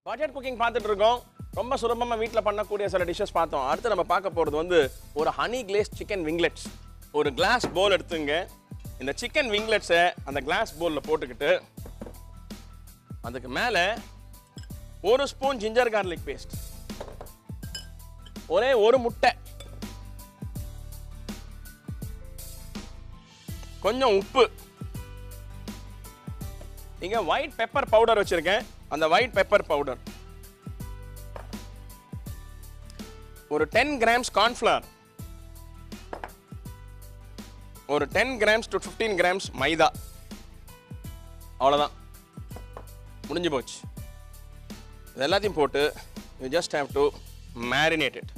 budget cooking பார்த்துட்டு இருக்கோம் ரொம்ப சுலபமாக வீட்டில் பண்ணக்கூடிய சில டிஷ்ஷஸ் பார்த்தோம் அடுத்து நம்ம பார்க்க போகிறது வந்து ஒரு ஹனி கிளேஸ் சிக்கன் விங்லெட்ஸ் ஒரு கிளாஸ் போல் எடுத்துங்க இந்த சிக்கன் விங்லெட்ஸை அந்த கிளாஸ் போலில் போட்டுக்கிட்டு அதுக்கு மேலே ஒரு ஸ்பூன் ஜிஞ்சர் கார்லிக் பேஸ்ட் ஒரே ஒரு முட்டை கொஞ்சம் உப்பு இங்க ஒயிட் பெப்பர் பவுடர் வச்சிருக்கேன் அந்த ஒயிட் பெப்பர் பவுடர் ஒரு டென் கிராம்ஸ் கார்ன்ஃப்ளவர் ஒரு ten grams to fifteen grams maida அவ்வளோதான் முடிஞ்சு போச்சு இது எல்லாத்தையும் போட்டு you just have to marinate it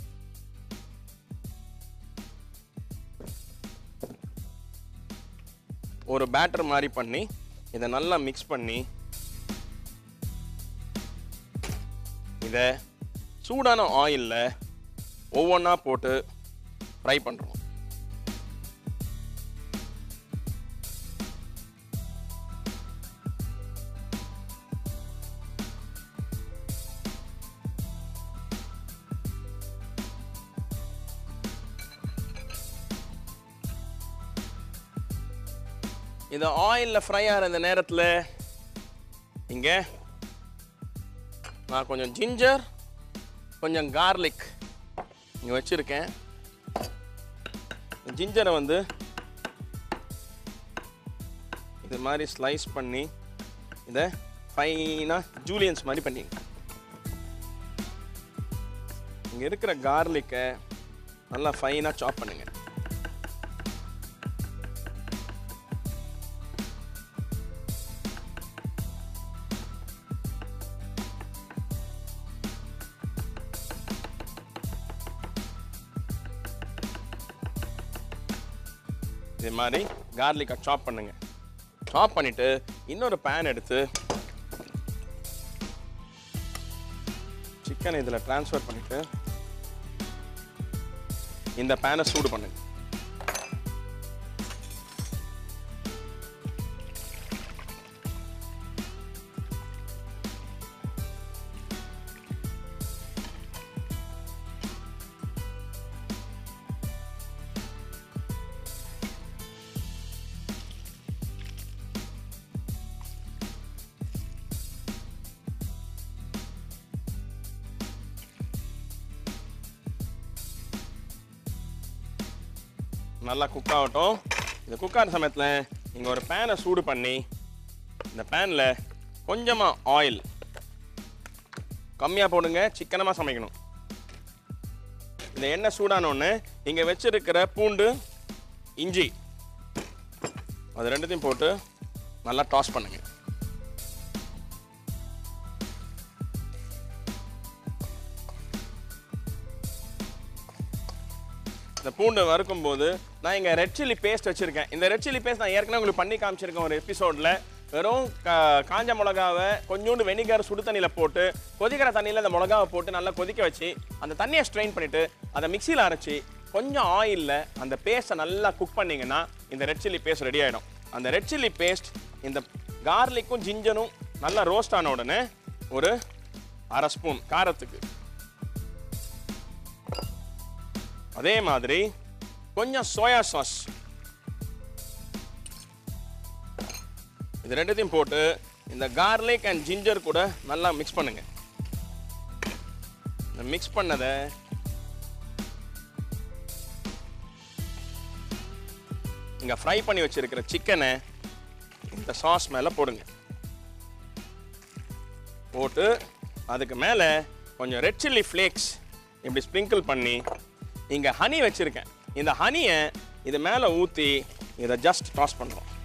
ஒரு பேட்டர் மாதிரி பண்ணி இதை நல்லா மிக்ஸ் பண்ணி இதை சூடான ஆயிலில் ஒவ்வொன்றா போட்டு ஃப்ரை பண்ணுறோம் இது ஆயிலில் ஃப்ரை ஆகிற இந்த நேரத்தில் இங்கே நான் கொஞ்சம் ஜிஞ்சர் கொஞ்சம் கார்லிக் இங்கே வச்சுருக்கேன் ஜிஞ்சரை வந்து இது மாதிரி ஸ்லைஸ் பண்ணி இதை ஃபைனாக ஜூலியன்ஸ் மாதிரி பண்ணிங்க இங்கே இருக்கிற கார்லிக்கை நல்லா ஃபைனாக சாப் பண்ணுங்க இது மாதிரி கார்லிக்கை சாப் பண்ணுங்க சாப் பண்ணிட்டு இன்னொரு பேன் எடுத்து சிக்கன் இதில் ட்ரான்ஸ்ஃபர் பண்ணிட்டு இந்த பேனை சூடு பண்ணுங்க நல்லா குக் ஆகட்டும் இந்த குக் ஆகிற சமயத்தில் இங்கே ஒரு பேனை சூடு பண்ணி இந்த பேனில் கொஞ்சமாக ஆயில் கம்மியாக போடுங்க சிக்கனமாக சமைக்கணும் இந்த எண்ணெய் சூடானோடனே இங்கே வச்சிருக்கிற பூண்டு இஞ்சி அது ரெண்டுத்தையும் போட்டு நல்லா டாஸ் பண்ணுங்க இந்த பூண்டு வறுக்கும் போது நான் இங்கே ரெட் சில்லி பேஸ்ட் வச்சுருக்கேன் இந்த ரெட் சில்லி பேஸ்ட் நான் ஏற்கனவே உங்களுக்கு பண்ணி காமிச்சிருக்கேன் ஒரு எபிசோடில் வெறும் கா- காஞ்ச மிளகாவை கொஞ்சோண்டு வெனிகர் சுடு தண்ணியில் போட்டு கொதிக்கிற தண்ணியில் அந்த மிளகாவை போட்டு நல்லா கொதிக்க வச்சு அந்த தண்ணியை ஸ்ட்ரெயின் பண்ணிவிட்டு அதை மிக்சியில் அரைச்சி கொஞ்சம் ஆயிலில் அந்த பேஸ்ட்டை நல்லா குக் பண்ணிங்கன்னா இந்த ரெட் சில்லி பேஸ்ட் ரெடி ஆகிடும் அந்த ரெட் சில்லி பேஸ்ட் இந்த கார்லிக்கும் ஜிஞ்சரும் நல்லா ரோஸ்ட் ஆன உடனே ஒரு அரை ஸ்பூன் காரத்துக்கு அதே மாதிரி கொஞ்சம் சோயா சாஸ் இது ரெண்டுத்தையும் போட்டு இந்த கார்லிக் அண்ட் ஜிஞ்சர் கூட நல்லா மிக்ஸ் பண்ணுங்க இந்த மிக்ஸ் பண்ணதை இங்க ஃப்ரை பண்ணி வச்சிருக்கிற சிக்கனை இந்த சாஸ் மேலே போடுங்க போட்டு அதுக்கு மேலே கொஞ்சம் ரெட் சில்லி ஃப்ளேக்ஸ் இப்படி ஸ்ப்ரிங்கிள் பண்ணி இங்கே ஹனி வச்சுருக்கேன் இந்த ஹனியை இது மேலே ஊற்றி இதை ஜஸ்ட் டாஸ் பண்ணுறோம்